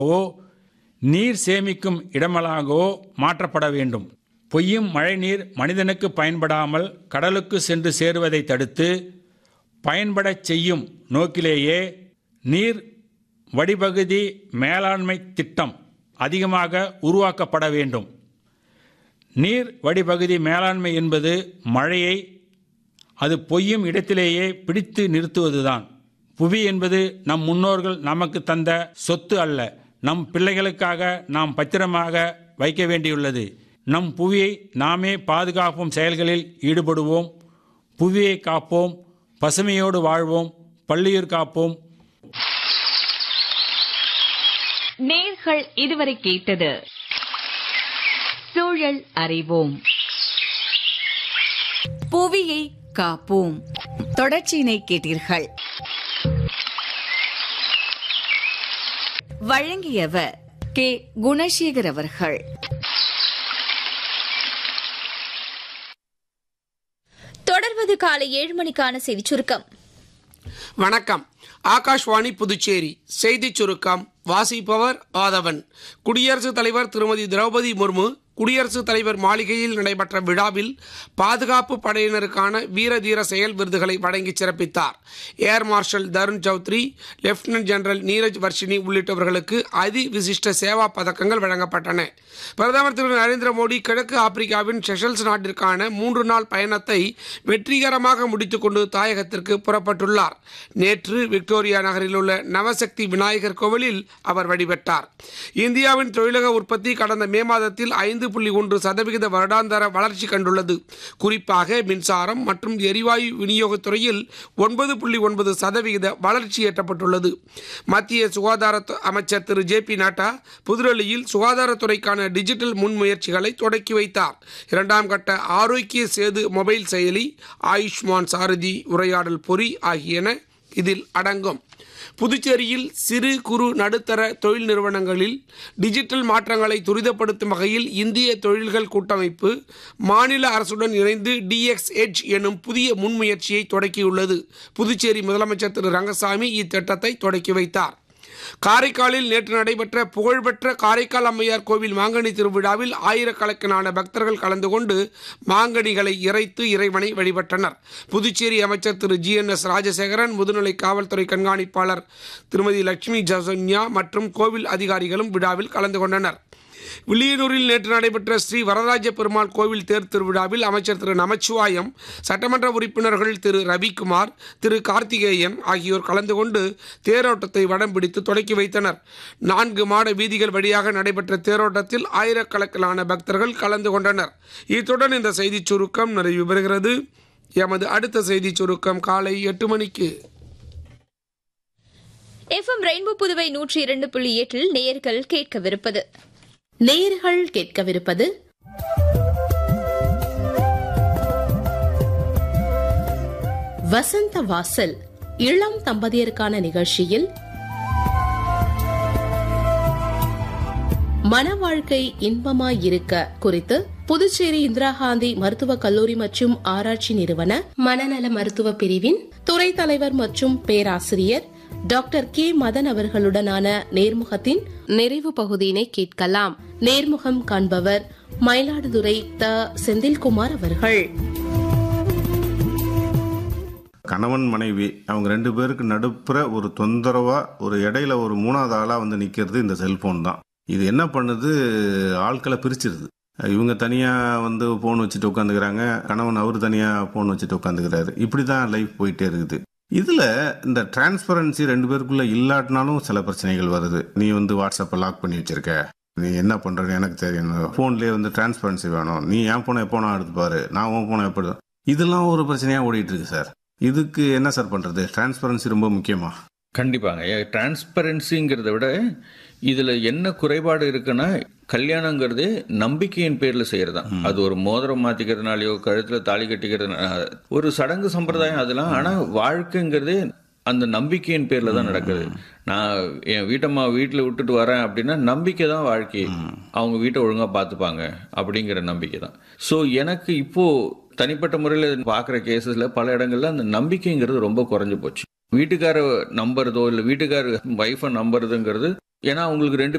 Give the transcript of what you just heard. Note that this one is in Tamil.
ஓ நீர் சேமிக்கும் இடமலாகவோ மாற்றப்பட வேண்டும் பொய்யும் மழைநீர் மனிதனுக்கு பயன்படாமல் கடலுக்கு சென்று சேருவதை தடுத்து பயன்படச் செய்யும் நோக்கிலேயே நீர் வடிபகுதி மேலாண்மை திட்டம் அதிகமாக உருவாக்கப்பட வேண்டும் நீர் வடிபகுதி மேலாண்மை என்பது மழையை அது பொய்யும் இடத்திலேயே பிடித்து நிறுத்துவதுதான் புவி என்பது நம் முன்னோர்கள் நமக்கு தந்த சொத்து அல்ல நம் பிள்ளைகளுக்காக நாம் பத்திரமாக வைக்க வேண்டியுள்ளது நம் புவியை நாமே பாதுகாப்பும் செயல்களில் ஈடுபடுவோம் புவியை காப்போம் பசுமையோடு வாழ்வோம் பள்ளியூர் காப்போம் நேர்கள் இதுவரை கேட்டது சூழல் அறிவோம் புவியை காப்போம் தொடர்ச்சியினை கேட்டீர்கள் வழங்கியவர் கே குணசேகர் அவர்கள் தொடர்வது காலை ஏழு மணிக்கான செய்தி சுருக்கம் வணக்கம் ஆகாஷ்வாணி புதுச்சேரி செய்திச் சுருக்கம் வாசிப்பவர் ஆதவன் குடியரசுத் தலைவர் திருமதி திரௌபதி முர்மு குடியரசுத் தலைவர் மாளிகையில் நடைபெற்ற விழாவில் பாதுகாப்பு படையினருக்கான வீர தீர செயல் விருதுகளை வழங்கி சிறப்பித்தார் air marshal Tarun Chaudhary lieutenant general Neeraj Varshini உள்ளிட்டவர்களுக்கு அதி விசிஷ்ட சேவா பதக்கங்கள் வழங்கப்பட்டன பிரதமர் திரு நரேந்திர மோடி கிழக்கு ஆப்பிரிக்காவின் செஷல்ஸ் நாட்டிற்கான மூன்று நாள் பயணத்தை வெற்றிகரமாக முடித்துக்கொண்டு தாயகத்திற்கு புறப்பட்டுள்ளார் நேற்று விக்டோரியா நகரில் உள்ள நவசக்தி விநாயகர் கோவிலில் அவர் வழிபட்டார் இந்தியாவின் தொழிலக உற்பத்தி கடந்த மே மாதத்தில் ஐந்து புள்ளி ஒன்று சதவிகித வருடாந்தர வளர்ச்சி கண்டுள்ளது குறிப்பாக மின்சாரம் மற்றும் எரிவாயு விநியோகத் துறையில் ஒன்பது புள்ளி ஒன்பது சதவிகித வளர்ச்சி எட்டப்பட்டுள்ளது மத்திய சுகாதார அமைச்சர் திரு ஜே பி நட்டா புதுடெல்லியில் சுகாதாரத்துறைக்கான டிஜிட்டல் முன்முயற்சிகளை தொடக்கி வைத்தார் இரண்டாம் கட்ட ஆரோக்கிய சேது மொபைல் செயலி ஆயுஷ்மான் சாரதி உரையாடல் பொறி ஆகியன இதில் அடங்கும் புதுச்சேரியில் சிறு குறு நடுத்தர தொழில் நிறுவனங்களில் டிஜிட்டல் மாற்றங்களை துரிதப்படுத்தும் வகையில் இந்திய தொழில்கள் கூட்டமைப்பு மாநில அரசுடன் இணைந்து டிஎக்ஸ் எட்ஜ் எனும் புதிய முன்முயற்சியை தொடக்கியுள்ளது புதுச்சேரி முதலமைச்சர் திரு ரங்கசாமி இத்திட்டத்தை தொடக்கி வைத்தார் காரைக்காலில் நேற்று நடைபெற்ற புகழ்பெற்ற காரைக்கால் அம்மையார் கோவில் மாங்கனி திருவிழாவில் ஆயிரக்கணக்கான பக்தர்கள் கலந்து கொண்டு மாங்கனிகளை இறைத்து இறைவனை வழிபட்டனர் புதுச்சேரி அமைச்சர் Thiru G N S Rajasekaran முதுநிலை காவல்துறை கண்காணிப்பாளர் திருமதி லட்சுமி ஜசன்யா மற்றும் கோவில் அதிகாரிகளும் விழாவில் கலந்து கொண்டனர் வில்லியனூரில் நேற்று நடைபெற்ற ஸ்ரீ வரதராஜ பெருமாள் கோவில் தேர் திருவிழாவில் அமைச்சர் திரு நமச்சிவாயம் சட்டமன்ற உறுப்பினர்கள் திரு ரவிக்குமார் திரு கார்த்திகேயன் ஆகியோர் கலந்து கொண்டு தேரோட்டத்தை வடம் பிடித்து தொடக்கி வைத்தனர் நான்கு மாட வீதிகள் வழியாக நடைபெற்ற தேரோட்டத்தில் ஆயிரக்கணக்கிலான பக்தர்கள் கலந்து கொண்டனர் இத்துடன் இந்த செய்திச் சுருக்கம் நிறைவு பெறுகிறது எமது அடுத்த செய்திச் சுருக்கம் காலை எட்டு மணிக்கு எஃப்எம் ரெயின்போ புதுவை நூற்றி இரண்டு புள்ளி எட்டில் நேயர்கள் கேட்கவிருப்பது நேயர்கள் கேட்கவிருப்பது வசந்த வாசல் இளம் தம்பதியருக்கான நிகழ்ச்சியில் மன வாழ்க்கை இன்பமாய் இருக்க குறித்து புதுச்சேரி இந்திரா காந்தி மருத்துவக் கல்லூரி மற்றும் ஆராய்ச்சி நிறுவன மனநல மருத்துவ பிரிவின் துறை தலைவர் மற்றும் பேராசிரியர் டாக்டர் கே மதன் அவர்களுடனான நேர்முகத்தின் நிறைவு பகுதியினை கேட்கலாம் நேர்முகம் காண்பவர் மயிலாடுதுறை த செந்தில்குமார் அவர்கள் கணவன் மனைவி அவங்க ரெண்டு பேருக்கு நடுப்புற ஒரு தொந்தரவா ஒரு இடையில ஒரு மூணாவது ஆளா வந்து நிக்கிறது இந்த செல்போன் தான் இது என்ன பண்ணுது ஆட்களை பிரிச்சிருது இவங்க தனியா வந்து போன் வச்சுட்டு உட்காந்துக்கிறாங்க கணவன் அவர் தனியா போன் வச்சுட்டு உட்காந்துக்கிறாரு இப்படி தான் லைஃப் போயிட்டே இருக்குது இதுல இந்த டிரான்ஸ்பரன்சி ரெண்டு பேருக்குள்ள இல்லாட்டினாலும் சில பிரச்சனைகள் வருது நீ வந்து வாட்ஸ்அப்பை லாக் பண்ணி வச்சிருக்க நீ என்ன பண்றன்னு எனக்கு தெரியணும் போன்லயே வந்து டிரான்ஸ்பரன்சி வேணும் நீ என் போனை எப்போ நான் எடுத்து பாரு நான் உன் போனை எப்படி இதெல்லாம் ஒரு பிரச்சனையா ஓடிட்டு இருக்கு சார் இதுக்கு என்ன சார் பண்றது டிரான்ஸ்பரன்சி ரொம்ப முக்கியமா கண்டிப்பாங்க டிரான்ஸ்பரன்சிங்கிறத விட இதில் என்ன குறைபாடு இருக்குன்னா கல்யாணங்கிறது நம்பிக்கையின் பேரில் செய்கிறது தான் அது ஒரு மோதிரம் மாற்றிக்கிறதுனாலையோ கழுத்தில் தாலி கட்டிக்கிறதுனால ஒரு சடங்கு சம்பிரதாயம் அதெல்லாம் ஆனால் வாழ்க்கைங்கிறதே அந்த நம்பிக்கையின் பேரில் தான் நடக்குது நான் என் வீட்டம்மா வீட்டில் விட்டுட்டு வரேன் அப்படின்னா நம்பிக்கை தான் வாழ்க்கை அவங்க வீட்டை ஒழுங்காக பார்த்துப்பாங்க அப்படிங்கிற நம்பிக்கை தான் ஸோ எனக்கு இப்போது தனிப்பட்ட முறையில் பார்க்குற கேசஸில் பல இடங்கள்ல அந்த நம்பிக்கைங்கிறது ரொம்ப குறைஞ்சு போச்சு வீட்டுக்கார நம்புறதோ இல்லை வீட்டுக்கார ஒய்ஃபை நம்புறதுங்கிறது ஏன்னா அவங்களுக்கு ரெண்டு